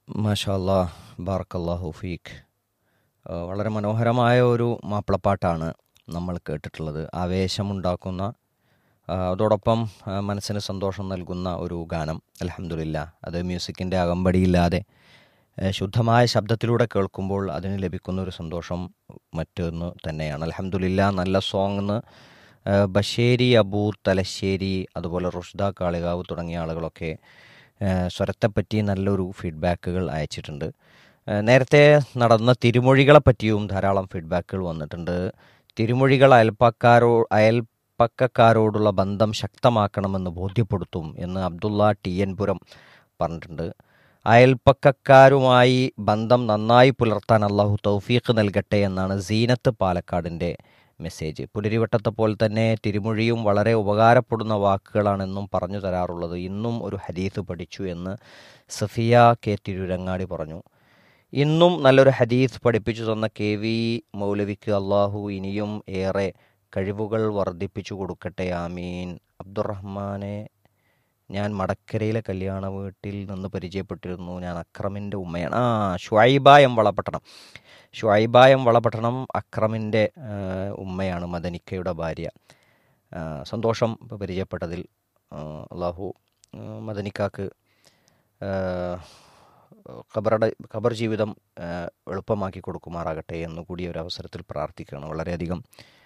മാഷാല്ലാ ബാർക്കല്ലാഹു ഫീഖ് ആ, വളരെ മനോഹരമായ ഒരു മാപ്പിളപ്പാട്ടാണ് നമ്മൾ കേട്ടിട്ടുള്ളത് ആവേശമുണ്ടാക്കുന്ന ആ, അതോടൊപ്പം ആ, മനസ്സിന് സന്തോഷം നൽകുന്ന ഒരു ഗാനം അലഹമുല്ല അത് മ്യൂസിക്കിൻ്റെ അകമ്പടിയില്ലാതെ ആ, ശുദ്ധമായ ശബ്ദത്തിലൂടെ കേൾക്കുമ്പോൾ അതിന് ലഭിക്കുന്ന ഒരു സന്തോഷം മറ്റൊന്ന് തന്നെയാണ് അലഹമുല്ല നല്ല സോങ് എന്ന് ആ, ബഷേരി അബൂ തലശ്ശേരി അതുപോലെ റുഷ്ദ കാളികാവ് തുടങ്ങിയ ആളുകളൊക്കെ ആ, സ്വരത്തെപ്പറ്റി നല്ലൊരു ഫീഡ്ബാക്കുകൾ അയച്ചിട്ടുണ്ട് ആ, നേരത്തെ നടന്ന തിരുമൊഴികളെ പറ്റിയും ധാരാളം ഫീഡ്ബാക്കുകൾ വന്നിട്ടുണ്ട് തിരുമൊഴികൾ അയൽപ്പക്കാരോ അയൽപ്പക്കക്കാരോടുള്ള ബന്ധം ശക്തമാക്കണമെന്ന് ബോധ്യപ്പെടുത്തും എന്ന് അബ്ദുള്ള ടി എൻ പുരം പറഞ്ഞിട്ടുണ്ട് അയൽപ്പക്കക്കാരുമായി ബന്ധം നന്നായി പുലർത്താൻ അള്ളാഹു തൗഫീഖ് നൽകട്ടെ എന്നാണ് സീനത്ത് പാലക്കാടിൻ്റെ മെസ്സേജ് പുലരിവട്ടത്തെ പോലെ തന്നെ തിരുമൊഴിയും വളരെ ഉപകാരപ്പെടുന്ന വാക്കുകളാണെന്നും പറഞ്ഞു തരാറുള്ളത് ഇന്നും ഒരു ഹദീസ് പഠിച്ചു എന്ന് സഫിയ കെ തിരുരങ്ങാടി പറഞ്ഞു ഇന്നും നല്ലൊരു ഹദീസ് പഠിപ്പിച്ചു തന്ന കെ വി മൗലവിക്ക് അള്ളാഹു ഇനിയും ഏറെ കഴിവുകൾ വർദ്ധിപ്പിച്ചു കൊടുക്കട്ടെ ആമീൻ അബ്ദുറഹ്മാനെ ഞാൻ മടക്കരയിലെ കല്യാണ വീട്ടിൽ നിന്ന് പരിചയപ്പെട്ടിരുന്നു ഞാൻ അക്രമിൻ്റെ ഉമ്മയാണ് ആ ഷുഐബായം വളപട്ടണം ഷുഐബായം വളപട്ടണം അക്രമിൻ്റെ ആ, ഉമ്മയാണ് മദനിക്കയുടെ ഭാര്യ ആ, സന്തോഷം ഇപ്പൊ പരിചയപ്പെട്ടതിൽ ആ, അള്ളാഹു ആ, മദനിക്കാക്ക് ആ, ഖബറുടെ ഖബർ ജീവിതം ആ, എളുപ്പമാക്കി കൊടുക്കുമാറാകട്ടെ എന്ന് കൂടി ഒരു അവസരത്തിൽ പ്രാർത്ഥിക്കുകയാണ് വളരെയധികം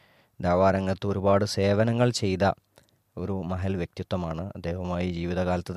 ദാവാരംഗത്ത് ഒരുപാട് സേവനങ്ങൾ ചെയ്ത ഒരു മഹൽ വ്യക്തിത്വമാണ് അദ്ദേഹവുമായി ജീവിതകാലത്ത്